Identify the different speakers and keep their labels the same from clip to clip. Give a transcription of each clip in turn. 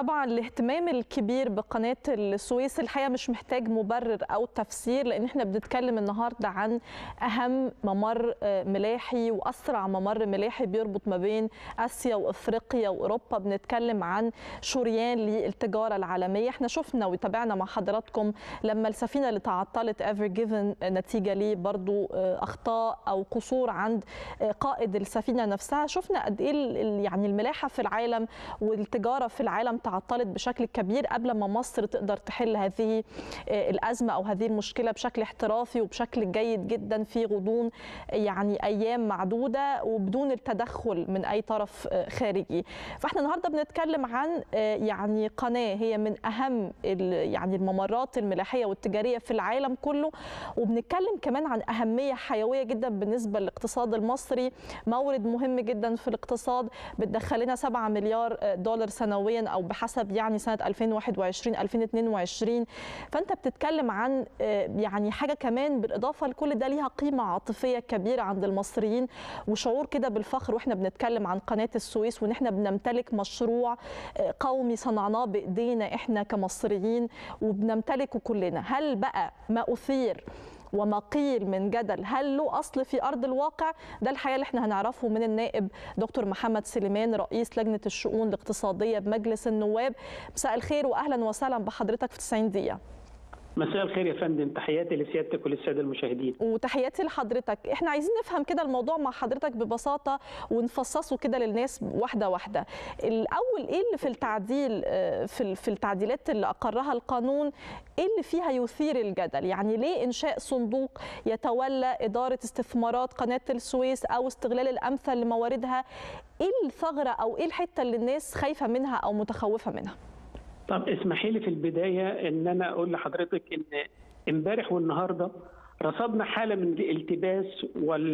Speaker 1: طبعا الاهتمام الكبير بقناه السويس الحقيقه مش محتاج مبرر او تفسير لان احنا بنتكلم النهارده عن اهم ممر ملاحي واسرع ممر ملاحي بيربط ما بين اسيا وافريقيا واوروبا بنتكلم عن شريان للتجاره العالميه احنا شفنا وتابعنا مع حضراتكم لما السفينه اللي تعطلت ايفر جيفن نتيجه ليه برضو اخطاء او قصور عند قائد السفينه نفسها شفنا قد ايه يعني الملاحه في العالم والتجاره في العالم تعطلت بشكل كبير قبل ما مصر تقدر تحل هذه الازمه او هذه المشكله بشكل احترافي وبشكل جيد جدا في غضون يعني ايام معدوده وبدون التدخل من اي طرف خارجي فاحنا النهارده بنتكلم عن يعني قناه هي من اهم يعني الممرات الملاحيه والتجاريه في العالم كله وبنتكلم كمان عن اهميه حيويه جدا بالنسبه للاقتصاد المصري مورد مهم جدا في الاقتصاد بتدخل لنا 7 مليار دولار سنويا او بحسب يعني سنه 2021 2022 فانت بتتكلم عن يعني حاجه كمان بالاضافه لكل ده ليها قيمه عاطفيه كبيره عند المصريين وشعور كده بالفخر واحنا بنتكلم عن قناه السويس وان احنا بنمتلك مشروع قومي صنعناه بايدينا احنا كمصريين وبنمتلكه كلنا هل بقى ما اثير وما قيل من جدل هل له اصل في ارض الواقع ده الحقيقه اللي احنا هنعرفه من النائب دكتور محمد سليمان رئيس لجنه الشؤون الاقتصاديه بمجلس النواب مساء الخير واهلا وسهلا بحضرتك في 90 دقيقه
Speaker 2: مساء الخير يا فندم تحياتي لسيادتك وللساده المشاهدين
Speaker 1: وتحياتي لحضرتك احنا عايزين نفهم كده الموضوع مع حضرتك ببساطه ونفصصه كده للناس واحده واحده الاول ايه اللي في التعديل في في التعديلات اللي اقرها القانون ايه اللي فيها يثير الجدل يعني ليه انشاء صندوق يتولى اداره استثمارات قناه السويس او استغلال الامثل لمواردها ايه الثغره او ايه الحته اللي الناس خايفه منها او متخوفه منها
Speaker 2: طب اسمحي لي في البدايه ان انا اقول لحضرتك ان امبارح والنهارده رصدنا حاله من الالتباس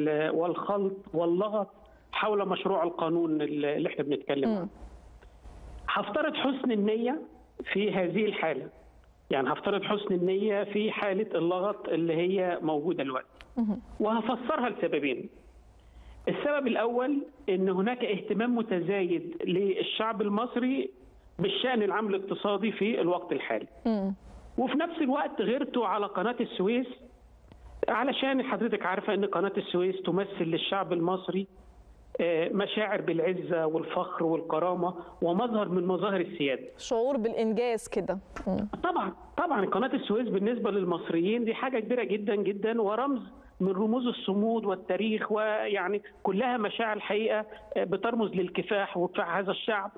Speaker 2: والخلط واللغط حول مشروع القانون اللي احنا بنتكلم عنه. هفترض حسن النيه في هذه الحاله. يعني هفترض حسن النيه في حاله اللغط اللي هي موجوده دلوقتي. وهفسرها لسببين. السبب الاول ان هناك اهتمام متزايد للشعب المصري بالشأن العام الاقتصادي في الوقت الحالي م. وفي نفس الوقت غيرته على قناة السويس علشان حضرتك عارفة أن قناة السويس تمثل للشعب المصري مشاعر بالعزة والفخر والكرامة ومظهر من مظاهر السيادة
Speaker 1: شعور بالإنجاز كده
Speaker 2: طبعا طبعا قناة السويس بالنسبة للمصريين دي حاجة كبيرة جدا جدا ورمز من رموز الصمود والتاريخ ويعني كلها مشاعر الحقيقه بترمز للكفاح وكفاح هذا الشعب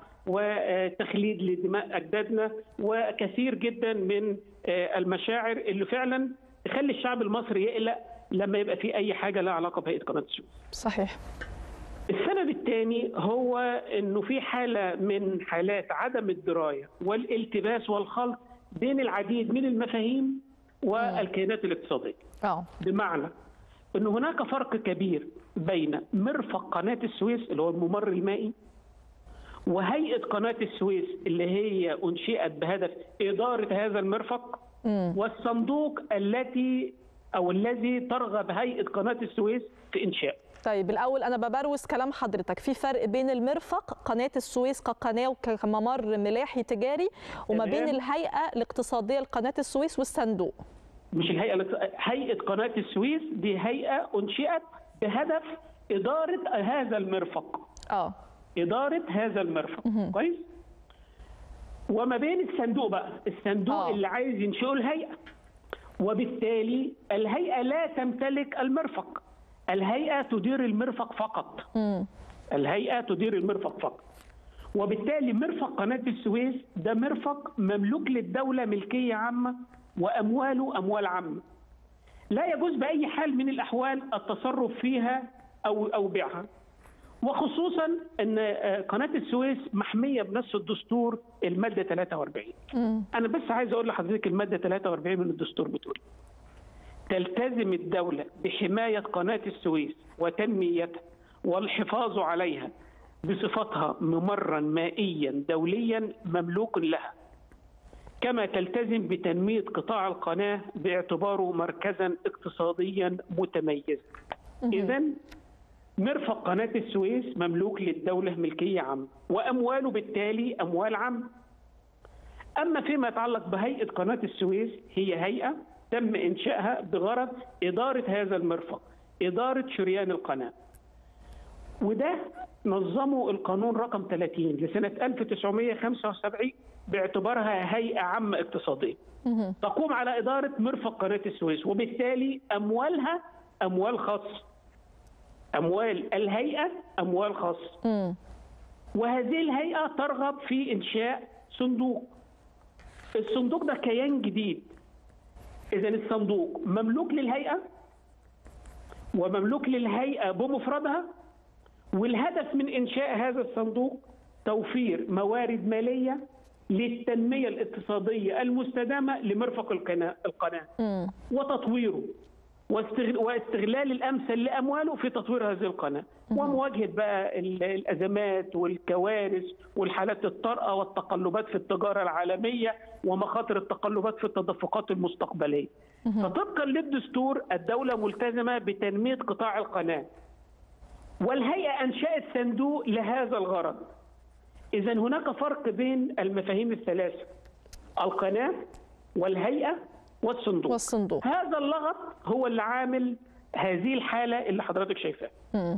Speaker 2: وتخليد لدماء اجدادنا وكثير جدا من المشاعر اللي فعلا تخلي الشعب المصري يقلق لما يبقى في اي حاجه لها علاقه بهيئه قناه السويس.
Speaker 1: صحيح.
Speaker 2: السبب الثاني هو انه في حاله من حالات عدم الدرايه والالتباس والخلط بين العديد من المفاهيم والكيانات الاقتصاديه.
Speaker 1: اه
Speaker 2: بمعنى ان هناك فرق كبير بين مرفق قناه السويس اللي هو الممر المائي وهيئه قناه السويس اللي هي انشئت بهدف اداره هذا المرفق م. والصندوق التي او الذي ترغب هيئه قناه السويس في انشائه
Speaker 1: طيب الاول انا ببروز كلام حضرتك في فرق بين المرفق قناه السويس كقناه وكممر ملاحي تجاري وما بين الهيئه الاقتصاديه لقناه السويس والصندوق
Speaker 2: مش الهيئه هيئه قناه السويس دي هيئه انشئت بهدف اداره هذا المرفق
Speaker 1: اه
Speaker 2: اداره هذا المرفق كويس وما بين الصندوق بقى الصندوق أوه. اللي عايز ينشئه الهيئه وبالتالي الهيئه لا تمتلك المرفق الهيئه تدير المرفق فقط
Speaker 1: م.
Speaker 2: الهيئه تدير المرفق فقط وبالتالي مرفق قناه السويس ده مرفق مملوك للدوله ملكيه عامه وامواله اموال عامه. لا يجوز باي حال من الاحوال التصرف فيها او او بيعها. وخصوصا ان قناه السويس محميه بنص الدستور الماده 43.
Speaker 1: م.
Speaker 2: انا بس عايز اقول لحضرتك الماده 43 من الدستور بتقول تلتزم الدوله بحمايه قناه السويس وتنميتها والحفاظ عليها بصفتها ممرا مائيا دوليا مملوك لها. كما تلتزم بتنمية قطاع القناة باعتباره مركزا اقتصاديا متميزا إذا مرفق قناة السويس مملوك للدولة ملكية عامة وأمواله بالتالي أموال عامة اما فيما يتعلق بهيئه قناه السويس هي هيئه تم انشائها بغرض اداره هذا المرفق اداره شريان القناه وده نظمه القانون رقم 30 لسنه 1975 باعتبارها هيئه عامه اقتصاديه تقوم على اداره مرفق قناه السويس وبالتالي اموالها اموال خاصه اموال الهيئه اموال خاصه
Speaker 1: مم.
Speaker 2: وهذه الهيئه ترغب في انشاء صندوق الصندوق ده كيان جديد اذا الصندوق مملوك للهيئه ومملوك للهيئه بمفردها والهدف من انشاء هذا الصندوق توفير موارد ماليه للتنميه الاقتصاديه المستدامه لمرفق القناه القناه
Speaker 1: مم.
Speaker 2: وتطويره واستغل- واستغلال الامثل لامواله في تطوير هذه القناه ومواجهه بقى ال- الازمات والكوارث والحالات الطارئه والتقلبات في التجاره العالميه ومخاطر التقلبات في التدفقات المستقبليه. فطبقا للدستور الدوله ملتزمه بتنميه قطاع القناه. والهيئه انشات صندوق لهذا الغرض. اذا هناك فرق بين المفاهيم الثلاثه القناه والهيئه والصندوق.
Speaker 1: والصندوق
Speaker 2: هذا اللغط هو اللي عامل هذه الحاله اللي حضرتك شايفاها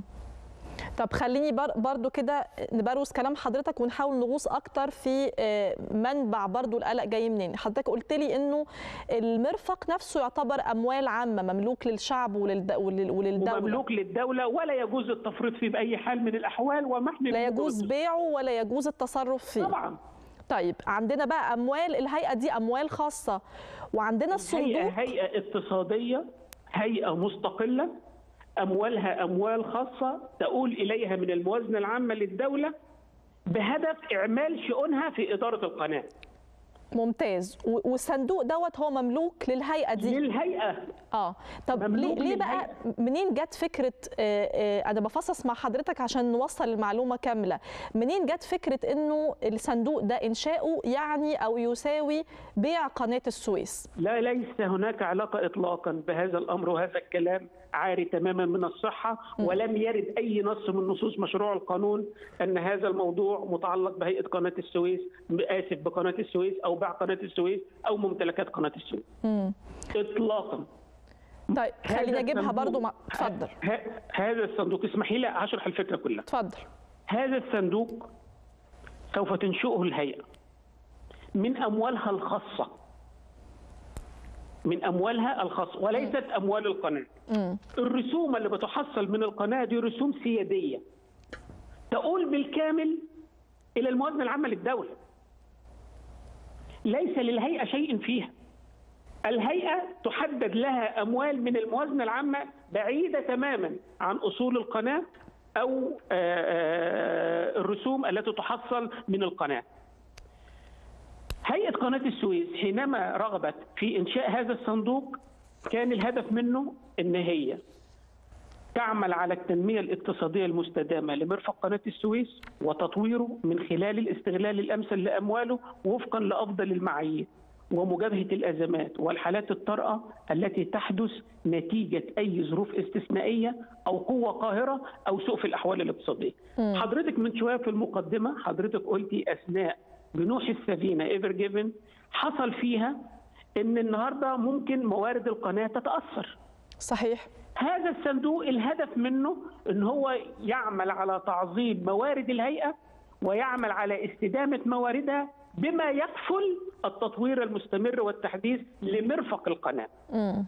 Speaker 1: طب خليني بر برضو كده نبروز كلام حضرتك ونحاول نغوص اكتر في آه، منبع برضو القلق جاي منين حضرتك قلت لي انه المرفق نفسه يعتبر اموال عامه مملوك للشعب وللد... ولل... وللدوله
Speaker 2: ومملوك للدوله ولا يجوز التفريط فيه باي حال من الاحوال ومحمي
Speaker 1: لا
Speaker 2: بوجود
Speaker 1: يجوز بيعه ولا يجوز التصرف فيه
Speaker 2: طبعا
Speaker 1: طيب عندنا بقى اموال الهيئه دي اموال خاصه وعندنا
Speaker 2: هيئه
Speaker 1: الصندوق
Speaker 2: هيئه اقتصاديه هيئه مستقله اموالها اموال خاصه تؤول اليها من الموازنه العامه للدوله بهدف اعمال شؤونها في اداره القناه
Speaker 1: ممتاز و- والصندوق دوت هو مملوك للهيئه دي
Speaker 2: للهيئه
Speaker 1: اه طب ليه,
Speaker 2: مملوك
Speaker 1: ليه بقى منين جت فكره آه آه انا بفصص مع حضرتك عشان نوصل المعلومه كامله منين جت فكره انه الصندوق ده انشاؤه يعني او يساوي بيع قناه السويس
Speaker 2: لا ليس هناك علاقة إطلاقا بهذا الأمر وهذا الكلام عاري تماما من الصحة ولم يرد أي نص من نصوص مشروع القانون أن هذا الموضوع متعلق بهيئة قناة السويس آسف بقناة السويس أو بيع قناة السويس أو ممتلكات قناة السويس
Speaker 1: مم.
Speaker 2: إطلاقا
Speaker 1: طيب خليني
Speaker 2: هذا
Speaker 1: اجيبها
Speaker 2: الصندوق-
Speaker 1: برضو مع... اتفضل
Speaker 2: ه- هذا الصندوق اسمحي لي أشرح الفكرة كلها
Speaker 1: اتفضل
Speaker 2: هذا الصندوق سوف تنشئه الهيئة من أموالها الخاصة من أموالها الخاصة وليست أموال القناة
Speaker 1: مم.
Speaker 2: الرسوم اللي بتحصل من القناة دي رسوم سيادية تؤول بالكامل إلى الموازنة العامة للدولة ليس للهيئة شيء فيها الهيئة تحدد لها أموال من الموازنة العامة بعيدة تماما عن أصول القناة أو آه، آه، الرسوم التي تحصل من القناة هيئة قناة السويس حينما رغبت في إنشاء هذا الصندوق كان الهدف منه إن هي تعمل على التنمية الاقتصادية المستدامة لمرفق قناة السويس وتطويره من خلال الاستغلال الأمثل لأمواله وفقا لأفضل المعايير ومجابهة الأزمات والحالات الطارئة التي تحدث نتيجة أي ظروف استثنائية أو قوة قاهرة أو سوء في الأحوال الاقتصادية حضرتك من شوية في المقدمة حضرتك قلتي أثناء جنوح السفينة ايفر جيفن حصل فيها ان النهارده ممكن موارد القناه تتاثر
Speaker 1: صحيح
Speaker 2: هذا الصندوق الهدف منه ان هو يعمل على تعظيم موارد الهيئه ويعمل على استدامه مواردها بما يكفل التطوير المستمر والتحديث لمرفق القناه.
Speaker 1: مم.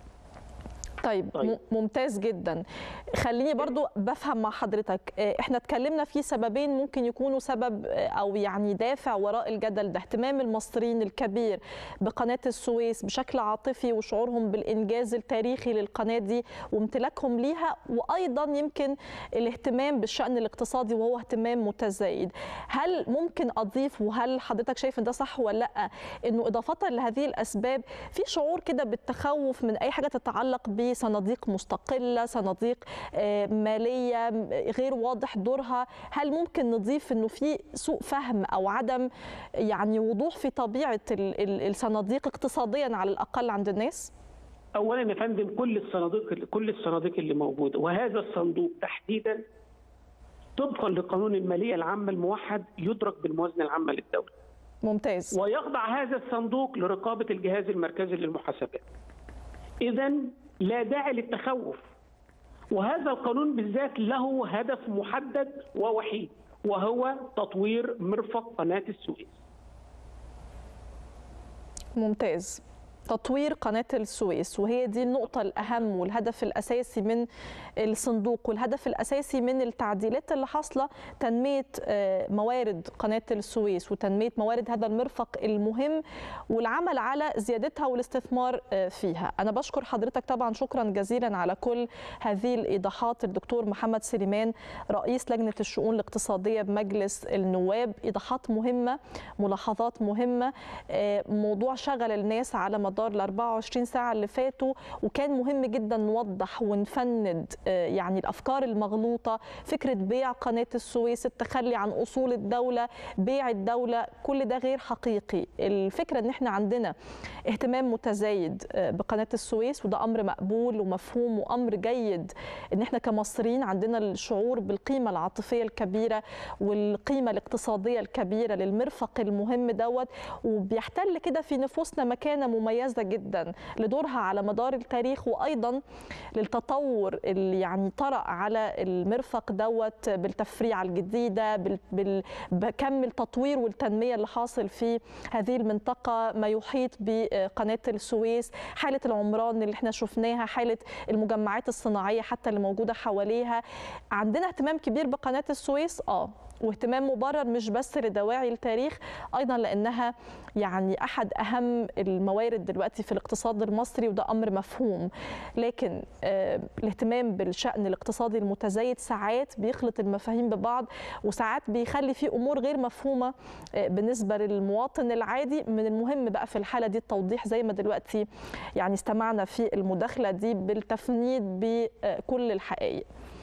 Speaker 1: طيب,
Speaker 2: طيب.
Speaker 1: م- ممتاز جدا خليني برضو بفهم مع حضرتك آه، احنا اتكلمنا في سببين ممكن يكونوا سبب آه، او يعني دافع وراء الجدل ده اهتمام المصريين الكبير بقناة السويس بشكل عاطفي وشعورهم بالانجاز التاريخي للقناة دي وامتلاكهم ليها وايضا يمكن الاهتمام بالشأن الاقتصادي وهو اهتمام متزايد هل ممكن اضيف وهل حضرتك شايف ان ده صح ولا لا انه اضافة لهذه الاسباب في شعور كده بالتخوف من اي حاجة تتعلق بصناديق مستقلة صناديق آه، مالية م- غير واضح دورها هل ممكن نضيف انه في سوء فهم او عدم يعني وضوح في طبيعة ال- ال- الصناديق اقتصاديا على الاقل عند الناس
Speaker 2: اولا يا فندم كل الصناديق كل الصناديق اللي موجوده وهذا الصندوق تحديدا طبقا لقانون الماليه العامه الموحد يدرك بالموازنه العامه للدوله.
Speaker 1: ممتاز
Speaker 2: ويخضع هذا الصندوق لرقابه الجهاز المركزي للمحاسبات اذا لا داعي للتخوف وهذا القانون بالذات له هدف محدد ووحيد وهو تطوير مرفق قناه السويس
Speaker 1: ممتاز تطوير قناة السويس وهي دي النقطة الأهم والهدف الأساسي من الصندوق والهدف الأساسي من التعديلات اللي حاصلة تنمية موارد قناة السويس وتنمية موارد هذا المرفق المهم والعمل على زيادتها والاستثمار فيها أنا بشكر حضرتك طبعا شكرا جزيلا على كل هذه الإيضاحات الدكتور محمد سليمان رئيس لجنة الشؤون الاقتصادية بمجلس النواب إيضاحات مهمة ملاحظات مهمة موضوع شغل الناس على مدار ال 24 ساعة اللي فاتوا وكان مهم جدا نوضح ونفند يعني الأفكار المغلوطة فكرة بيع قناة السويس التخلي عن أصول الدولة بيع الدولة كل ده غير حقيقي الفكرة ان احنا عندنا اهتمام متزايد بقناة السويس وده أمر مقبول ومفهوم وأمر جيد ان احنا كمصريين عندنا الشعور بالقيمة العاطفية الكبيرة والقيمة الاقتصادية الكبيرة للمرفق المهم دوت وبيحتل كده في نفوسنا مكانة مميزة جدا لدورها على مدار التاريخ وأيضا للتطور اللي يعني طرأ على المرفق دوت بالتفريعة الجديدة بكم التطوير والتنمية اللي حاصل في هذه المنطقة ما يحيط بقناة السويس حالة العمران اللي احنا شفناها حالة المجمعات الصناعية حتى اللي موجودة حواليها عندنا اهتمام كبير بقناة السويس اه واهتمام مبرر مش بس لدواعي التاريخ ايضا لانها يعني احد اهم الموارد دلوقتي في الاقتصاد المصري وده امر مفهوم لكن آه الاهتمام بالشان الاقتصادي المتزايد ساعات بيخلط المفاهيم ببعض وساعات بيخلي في امور غير مفهومه آه بالنسبه للمواطن العادي من المهم بقى في الحاله دي التوضيح زي ما دلوقتي يعني استمعنا في المداخله دي بالتفنيد بكل الحقائق